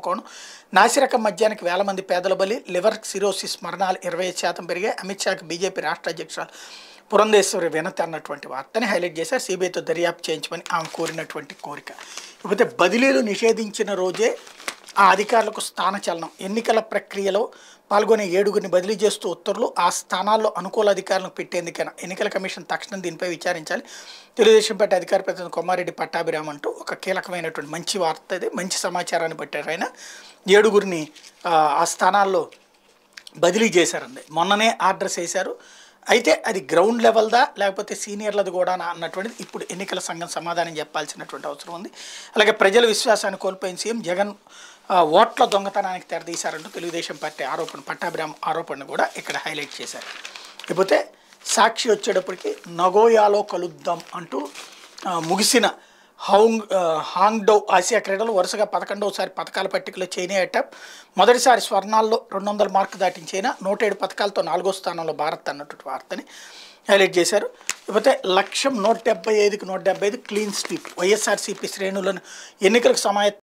కుంభకోణం నాసిరకం మద్యానికి వేల మంది పేదల బలి లివర్ సిరోసిస్ మరణాలు ఇరవై శాతం పెరిగాయి అమిత్ షాకి బీజేపీ రాష్ట్ర అధ్యక్షురాలు పురంధేశ్వరి వినతి అన్నటువంటి వార్తని హైలైట్ చేశారు సిబిఐతో దర్యాప్తు చేయించమని ఆమె కోరినటువంటి కోరిక ఇకపోతే బదిలీలు నిషేధించిన రోజే ఆ అధికారులకు స్థానచలనం ఎన్నికల ప్రక్రియలో పాల్గొనే ఏడుగురిని బదిలీ చేస్తూ ఉత్తర్వులు ఆ స్థానాల్లో అనుకూల అధికారులను పెట్టేందుకైనా ఎన్నికల కమిషన్ తక్షణం దీనిపై విచారించాలి తెలుగుదేశం పార్టీ అధికార ప్రతినిధి కొమ్మారెడ్డి పట్టాభిరామ్ అంటూ ఒక కీలకమైనటువంటి మంచి వార్త ఇది మంచి సమాచారాన్ని పెట్టారు ఆయన ఏడుగురిని ఆ, ఆ స్థానాల్లో బదిలీ చేశారండి మొన్ననే ఆర్డర్స్ వేశారు అయితే అది గ్రౌండ్ లెవెల్దా లేకపోతే సీనియర్లది కూడా అన్నటువంటిది ఇప్పుడు ఎన్నికల సంఘం సమాధానం చెప్పాల్సినటువంటి అవసరం ఉంది అలాగే ప్రజల విశ్వాసాన్ని కోల్పోయిన సీఎం జగన్ ఆ, ఓట్ల దొంగతనానికి తెరదీశారంటూ తెలుగుదేశం పార్టీ ఆరోపణ పట్టాభిరామ్ ఆరోపణను కూడా ఇక్కడ హైలైట్ చేశారు ఇకపోతే సాక్షి వచ్చేటప్పటికి నగోయాలో కలుద్దాం అంటూ ఆ, ముగిసిన హౌంగ్ ఆ, హాంగ్డౌ ఆసియా క్రీడలు వరుసగా పదకొండవసారి పథకాల పట్టికలో చైనా ఎటప్ మొదటిసారి స్వర్ణాల్లో రెండు వందల మార్కు దాటిన చైనా నూట ఏడు పథకాలతో నాలుగో స్థానంలో భారత్ అన్నటువంటి వార్తని హైలైట్ చేశారు ఇకపోతే లక్ష్యం నూట డెబ్బై ఐదుకి నూట డెబ్బై ఐదు క్లీన్ స్వీప్ వైఎస్ఆర్సీపీ శ్రేణులను ఎన్నికలకు సమాయ